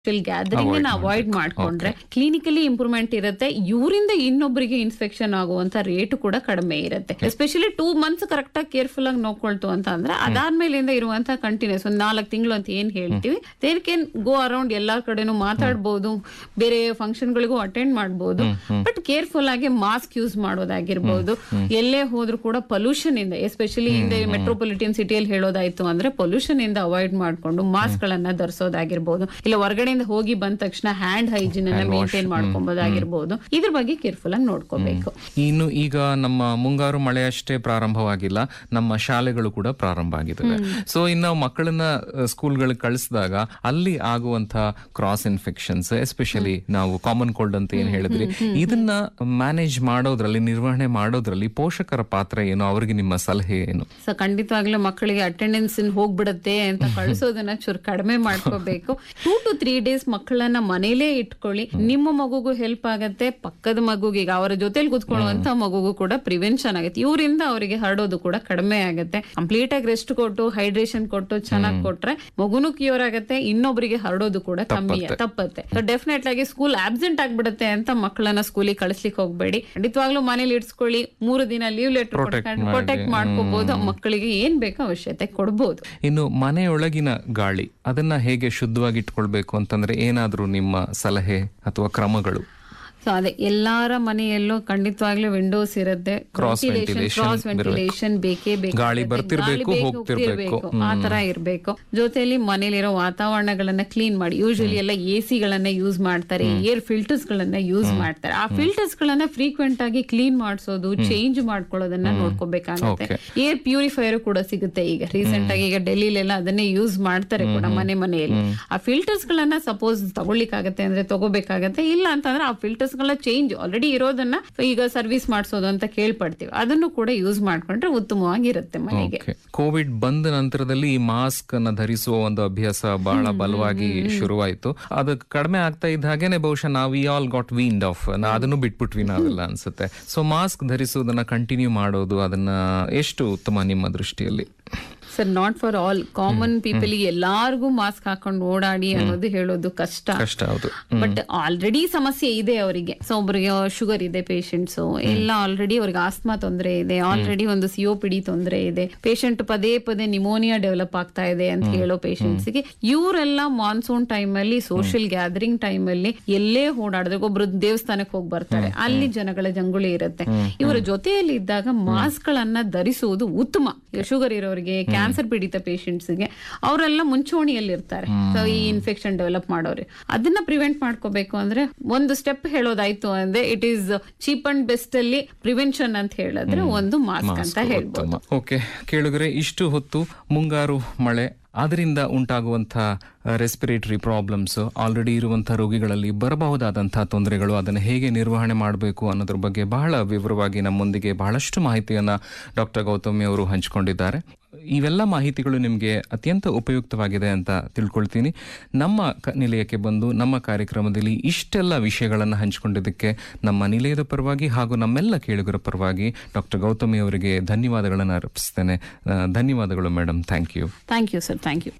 Gathering avoid ಮಾಡ್ಕೊಂಡ್ರೆ clinically improvement ಇರುತ್ತೆ ಇವರಿಂದ ಇನ್ನೊಬ್ಬರಿಗೆ ಇನ್ಫೆಕ್ಷನ್ ಆಗುವಂತ ರೇಟ್ ಕೂಡ ಕಡಿಮೆ ಇರುತ್ತೆ ಎಸ್ಪೆಷಲಿ ಟೂ ಮಂತ್ಸ್ ಕರೆಕ್ಟ್ ಆಗಿ ಕೇರ್ಫುಲ್ ಆಗಿ ನೋಡ್ಕೊಳ್ತು ಅಂತ ಅಂದ್ರೆ ಅದಾದ್ಮೇಲಿಂದ ಇರುವಂತ ಕಂಟಿನ್ಯೂಸ್ ಒಂದ್ ನಾಲ್ಕು ತಿಂಗಳು ಅಂತ ಏನ್ ಹೇಳ್ತೀವಿ ದೇರ್ ಕ್ಯಾನ್ ಗೋ ಅರೌಂಡ್ ಎಲ್ಲಾ ಕಡೆನೂ ಮಾತಾಡ್ಬೋದು ಬೇರೆ ಫಂಕ್ಷನ್ ಗಳಿಗೂ ಅಟೆಂಡ್ ಮಾಡ್ಬೋದು ಬಟ್ ಕೇರ್ಫುಲ್ ಆಗಿ ಮಾಸ್ಕ್ ಯೂಸ್ ಮಾಡೋದಾಗಿರ್ಬೋದು ಎಲ್ಲೇ ಹೋದ್ರು ಕೂಡ ಪೊಲ್ಯೂಷನ್ ಇಂದ ಎಸ್ಪೆಷಲಿ ಇಂದ ಮೆಟ್ರೋಪಾಲಿಟನ್ ಸಿಟಿಯಲ್ಲಿ ಹೇಳೋದಾಯ್ತು ಅಂದ್ರೆ ಪೊಲ್ಯೂಷನ್ ಇಂದ ಅವಾಯ್ಡ್ ಮಾಡ್ಕೊಂಡು ಮಾಸ್ಕ್ ಗಳನ್ನ ಧರಿಸೋದಾಗಿರ್ಬೋದು ಇಲ್ಲ ಹೊರಗಡೆಯಿಂದ ಹೋಗಿ ಬಂದ ತಕ್ಷಣ ಹ್ಯಾಂಡ್ ಹೈಜಿನ್ ಅನ್ನ ಮೇಂಟೈನ್ ಮಾಡ್ಕೊಬೋದಾಗಿರ್ಬೋದು ಇದ್ರ ಬಗ್ಗೆ ಕೇರ್ಫುಲ್ ಆಗಿ ನೋಡ್ಕೋಬೇಕು ಇನ್ನು ಈಗ ನಮ್ಮ ಮುಂಗಾರು ಮಳೆ ಅಷ್ಟೇ ಪ್ರಾರಂಭವಾಗಿಲ್ಲ ನಮ್ಮ ಶಾಲೆಗಳು ಕೂಡ ಪ್ರಾರಂಭ ಆಗಿದ್ದಾವೆ ಸೊ ಇನ್ನು ಮಕ್ಕಳನ್ನ ಸ್ಕೂಲ್ಗಳಿಗೆ ಕಳಿಸಿದಾಗ ಅಲ್ಲಿ ಆಗುವಂತ ಕ್ರಾಸ್ ಇನ್ಫೆಕ್ಷನ್ಸ್ ಎಸ್ಪೆಷಲಿ ನಾವು ಕಾಮನ್ ಕೋಲ್ಡ್ ಅಂತ ಏನ್ ಹೇಳಿದ್ರಿ ಇದನ್ನ ಮ್ಯಾನೇಜ್ ಮಾಡೋದ್ರಲ್ಲಿ ನಿರ್ವಹಣೆ ಮಾಡೋದ್ರಲ್ಲಿ ಪೋಷಕರ ಪಾತ್ರ ಏನು ಅವ್ರಿಗೆ ನಿಮ್ಮ ಸಲಹೆ ಏನು ಸೊ ಖಂಡಿತವಾಗ್ಲೂ ಮಕ್ಕಳಿಗೆ ಅಟೆಂಡೆನ್ಸ್ ಹೋಗ್ಬಿಡತ್ತೆ ಅಂತ ಕಳಿಸೋದನ್ನ ಚೂರು ಕಡಿಮೆ ಮಾಡ್ಕೋಬೇಕು ಟೂ ಟು ತ್ರೀ ಡೇಸ್ ಮಕ್ಕಳನ್ನ ಮನೇಲೇ ಇಟ್ಕೊಳ್ಳಿ ನಿಮ್ಮ ಮಗುಗೂ ಹೆಲ್ಪ್ ಆಗತ್ತೆ ಪಕ್ಕದ ಮಗುಗೆ ಈಗ ಅವರ ಜೊತೆಲಿ ಕುತ್ಕೊಳ್ಳುವಂತ ಮಗುಗೂ ಕೂಡ ಪ್ರಿವೆನ್ಷನ್ ಆಗುತ್ತೆ ಇವರಿಂದ ಅವರಿಗೆ ಹರಡೋದು ಕೂಡ ಕಡಿಮೆ ಆಗುತ್ತೆ ಕಂಪ್ಲೀಟ್ ಆಗಿ ರೆಸ್ಟ್ ಕೊಟ್ಟು ಹೈಡ್ರೇಷನ್ ಕೊಟ್ಟು ಚೆನ್ನಾಗಿ ಕೊಟ್ರೆ ಮಗುನು ಕ್ಯೂರ್ ಆಗುತ್ತೆ ಇನ್ನೊಬ್ಬರಿಗೆ ಹರಡೋದು ಕೂಡ ಕಮ್ಮಿ ತಪ್ಪತ್ತೆ ಸೊ ಡೆಫಿನೆಟ್ ಆಗಿ ಸ್ಕೂಲ್ ಆಬ್ಸೆಂಟ್ ಆಗ್ಬಿಡುತ್ತೆ ಅಂತ ಮಕ್ಕಳನ್ನ ಸ್ಕೂಲಿಗೆ ಕಳಿಸ್ಲಿಕ್ಕೆ ಹೋಗ್ಬೇಡಿ ಖಂಡಿತವಾಗ್ಲೂ ಮನೇಲಿ ಇಡ್ಸ್ಕೊಳ್ಳಿ ಮೂರು ದಿನ ಲೀವ್ ಲೆಟರ್ ಪ್ರೊಟೆಕ್ಟ್ ಮಾಡ್ಕೋಬಹುದು ಮಕ್ಕಳಿಗೆ ಏನ್ ಬೇಕೋ ಅವಶ್ಯಕತೆ ಕೊಡ್ಬೋದು ಇನ್ನು ಮನೆಯೊಳಗಿನ ಗಾಳಿ ಅದನ್ನ ಹೇಗೆ ಶುದ್ಧವಾಗಿ ಇಟ್ಕೊಳ್ಬೇಕು ಅಂತಂದ್ರೆ ಏನಾದ್ರೂ ನಿಮ್ಮ ಸಲಹೆ ಅಥವಾ ಕ್ರಮಗಳು ಸೊ ಅದೇ ಎಲ್ಲಾರ ಮನೆಯಲ್ಲೂ ಖಂಡಿತವಾಗ್ಲೂ ವಿಂಡೋಸ್ ಇರುತ್ತೆ Cross Ventilation, ventilation cross ventilation ಬೇಕೇ ಬೇಕು ಗಾಳಿ ಬರ್ತಿರ್ಬೇಕು, ಹೋಗ್ತಿರ್ಬೇಕು. ಆ ತರ ಇರ್ಬೇಕು ಜೊತೆಲಿ ಮನೇಲಿರೋ ವಾತಾವರಣಗಳನ್ನ ಕ್ಲೀನ್ ಮಾಡಿ ಯೂಶಲಿ ಎಲ್ಲ ಎ ಗಳನ್ನ ಯೂಸ್ ಮಾಡ್ತಾರೆ ಏರ್ ಫಿಲ್ಟರ್ಸ್ ಗಳನ್ನ ಯೂಸ್ ಮಾಡ್ತಾರೆ ಆ ಫಿಲ್ಟರ್ಸ್ ಗಳನ್ನ ಫ್ರೀಕ್ವೆಂಟ್ ಆಗಿ ಕ್ಲೀನ್ ಮಾಡಿಸೋದು ಚೇಂಜ್ ಮಾಡ್ಕೊಳ್ಳೋದನ್ನ ನೋಡ್ಕೋಬೇಕಾಗುತ್ತೆ Okay. ಏರ್ ಪ್ಯೂರಿಫೈಯರ್ ಕೂಡ ಸಿಗುತ್ತೆ ಈಗ ರೀಸೆಂಟ್ ಆಗಿ ಈಗ ಡೆಲ್ಲಿಲೆಲ್ಲ ಅದನ್ನೇ ಯೂಸ್ ಮಾಡ್ತಾರೆ ಕೂಡ ಮನೆ ಮನೆಯಲ್ಲಿ ಆ ಫಿಲ್ಟರ್ಸ್ ಗಳನ್ನ ಸಪೋಸ್ ತಗೊಳ್ಳಿಕ್ಕಾಗತ್ತೆ ಅಂದ್ರೆ ತಗೋಬೇಕಾಗತ್ತೆ ಇಲ್ಲ ಅಂತಂದ್ರೆ ಆ ಫಿಲ್ಟರ್ಸ್ ಗಳನ್ನ ಚೇಂಜ್ ಆಲ್ರೆಡಿ ಇರೋದನ್ನ ಈಗ ಸರ್ವಿಸ್ ಮಾಡಿಸೋದು ಅಂತ ಕೇಳ್ಪಡ್ತೀವಿ ಅದನ್ನು ಕೂಡ ಯೂಸ್ ಮಾಡ್ಕೊಂಡ್ರೆ ಉತ್ತಮವಾಗಿರುತ್ತೆ ಮನೆಗೆ ಓಕೆ ಕೋವಿಡ್ ಬಂದ ನಂತರದಲ್ಲಿ ಈ ಮಾಸ್ಕ್ ಅನ್ನ ಧರಿಸುವ ಒಂದು ಅಭ್ಯಾಸ ಬಹಳ ಬಲವಾಗಿ ಶುರುವಾಯಿತು ಅದು ಕಡಿಮೆ ಆಗ್ತಾ ಇದ್ದ ಹಾಗೇನೆ ಬಹುಶಃ ನಾವು ಈ ಆಲ್ ಗಾಟ್ ವೀನ್ಡ್ ಆಫ್ ಅದನ್ನು ಬಿಟ್ಬಿಟ್ವಿ ನಾವೆಲ್ಲ ಅನ್ಸುತ್ತೆ ಸೊ ಮಾಸ್ಕ್ ಧರಿಸುವುದನ್ನ ಕಂಟಿನ್ಯೂ ಮಾಡೋದು ಅದನ್ನ ಎಷ್ಟು ಉತ್ತಮ ನಿಮ್ಮ ದೃಷ್ಟಿಯಲ್ಲಿ sir not for all common people ಎಲ್ಲಾರ್ಗೂ ಮಾಸ್ಕ್ ಹಾಕೊಂಡು ಓಡಾಡಿ ಅನ್ನೋದು ಹೇಳೋದು ಕಷ್ಟ ಕಷ್ಟ ಹೌದು ಬಟ್ ಆಲ್ರೆಡಿ ಸಮಸ್ಯೆ ಇದೆ ಅವರಿಗೆ ಸೊ ಒಬ್ಬರಿಗೆ ಶುಗರ್ ಇದೆ ಪೇಷಂಟ್ಸ್ ಎಲ್ಲ ಆಲ್ರೆಡಿ ಅವ್ರಿಗೆ ಆಸ್ಮಾ ತೊಂದರೆ ಇದೆ ಆಲ್ರೆಡಿ ಒಂದು ಸಿಒಪಿಡಿ ತೊಂದರೆ ಇದೆ ಪೇಷಂಟ್ ಪದೇ ಪದೇ ನಿಮೋನಿಯಾ ಡೆವಲಪ್ ಆಗ್ತಾ ಇದೆ ಅಂತ ಹೇಳೋ patients ಗೆ ಇವರೆಲ್ಲ ಮಾನ್ಸೂನ್ ಟೈಮ್ ಅಲ್ಲಿ ಸೋಷಿಯಲ್ ಗ್ಯಾದರಿಂಗ್ ಟೈಮ್ ಅಲ್ಲಿ ಎಲ್ಲೇ ಓಡಾಡಿದ್ರೆ ಒಬ್ರು ದೇವಸ್ಥಾನಕ್ಕೆ ಹೋಗಿ ಬರ್ತಾರೆ ಅಲ್ಲಿ ಜನಗಳ ಜಂಗುಳಿ ಇರುತ್ತೆ ಇವರ ಜೊತೆಯಲ್ಲಿ ಇದ್ದಾಗ ಮಾಸ್ಕ್ ಗಳನ್ನ ಧರಿಸುವುದು ಉತ್ತಮ ಶುಗರ್ ಇರೋರಿಗೆ ಕ್ಯಾನ್ಸರ್ ಪೀಡಿತ patients ಗೆ ಅವರೆಲ್ಲ ಮುಂಚೂಣಿಯಲ್ಲಿ ಇರ್ತಾರೆ ಸೊ ಈ ಇನ್ಫೆಕ್ಷನ್ ಡೆವಲಪ್ ಮಾಡೋರು ಅದನ್ನ ಪ್ರಿವೆಂಟ್ ಮಾಡ್ಕೋಬೇಕು ಅಂದ್ರೆ ಒಂದು ಸ್ಟೆಪ್ ಹೇಳೋದಾಯ್ತು ಅಂದ್ರೆ it is cheap and best ಅಲ್ಲಿ ಪ್ರಿವೆನ್ಷನ್ ಅಂತ ಹೇಳಿದ್ರೆ ಒಂದು ಮಾಸ್ಕ್ ಅಂತ ಹೇಳ್ಬೋದು ಓಕೆ ಕೇಳಿದ್ರೆ ಇಷ್ಟು ಹೊತ್ತು ಮುಂಗಾರು ಮಳೆ ಅದರಿಂದ ಉಂಟಾಗುವಂತಹ ರೆಸ್ಪಿರೇಟರಿ ಪ್ರಾಬ್ಲಮ್ಸ್ ಆಲ್ರೆಡಿ ಇರುವಂತಹ ರೋಗಿಗಳಲ್ಲಿ ಬರಬಹುದಾದಂತಹ ತೊಂದರೆಗಳು ಅದನ್ನು ಹೇಗೆ ನಿರ್ವಹಣೆ ಮಾಡಬೇಕು ಅನ್ನೋದ್ರ ಬಗ್ಗೆ ಬಹಳ ವಿವರವಾಗಿ ನಮ್ಮೊಂದಿಗೆ ಬಹಳಷ್ಟು ಮಾಹಿತಿಯನ್ನ ಡಾಕ್ಟರ್ ಗೌತಮಿ ಅವರು ಹಂಚಿಕೊಂಡಿದ್ದಾರೆ ಇವೆಲ್ಲ ಮಾಹಿತಿಗಳು ನಿಮಗೆ ಅತ್ಯಂತ ಉಪಯುಕ್ತವಾಗಿದೆ ಅಂತ ತಿಳ್ಕೊಳ್ತೀನಿ ನಮ್ಮ ಕ- ನಿಲಯಕ್ಕೆ ಬಂದು ನಮ್ಮ ಕಾರ್ಯಕ್ರಮದಲ್ಲಿ ಇಷ್ಟೆಲ್ಲ ವಿಷಯಗಳನ್ನು ಹಂಚಿಕೊಂಡಿದ್ದಕ್ಕೆ ನಮ್ಮ ನಿಲಯದ ಪರವಾಗಿ ಹಾಗೂ ನಮ್ಮೆಲ್ಲ ಕೇಳುಗರ ಪರವಾಗಿ ಡಾಕ್ಟರ್ ಗೌತಮಿ ಅವರಿಗೆ ಧನ್ಯವಾದಗಳನ್ನು ಅರ್ಪಿಸ್ತೇನೆ ಆ, ಧನ್ಯವಾದಗಳು madam thank you thank you sir thank you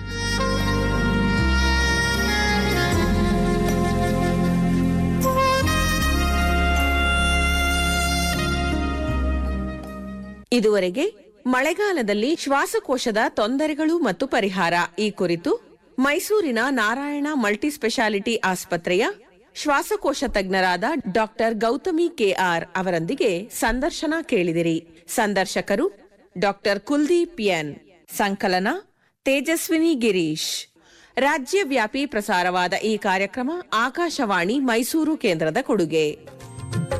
ಇದುವರೆಗೆ ಮಳೆಗಾಲದಲ್ಲಿ ಶ್ವಾಸಕೋಶದ ತೊಂದರೆಗಳು ಮತ್ತು ಪರಿಹಾರ ಈ ಕುರಿತು ಮೈಸೂರಿನ ನಾರಾಯಣ ಮಲ್ಟಿ ಸ್ಪೆಷಾಲಿಟಿ ಆಸ್ಪತ್ರೆಯ ಶ್ವಾಸಕೋಶ ತಜ್ಞರಾದ ಡಾಕ್ಟರ್ ಗೌತಮಿ ಕೆಆರ್ ಅವರೊಂದಿಗೆ ಸಂದರ್ಶನ ಕೇಳಿದಿರಿ ಸಂದರ್ಶಕರು ಡಾಕ್ಟರ್ ಕುಲ್ದೀಪ್ ಎನ್ ಸಂಕಲನ ತೇಜಸ್ವಿನಿ ಗಿರೀಶ್ ರಾಜ್ಯವ್ಯಾಪಿ ಪ್ರಸಾರವಾದ ಈ ಕಾರ್ಯಕ್ರಮ ಆಕಾಶವಾಣಿ ಮೈಸೂರು ಕೇಂದ್ರದ ಕೊಡುಗೆ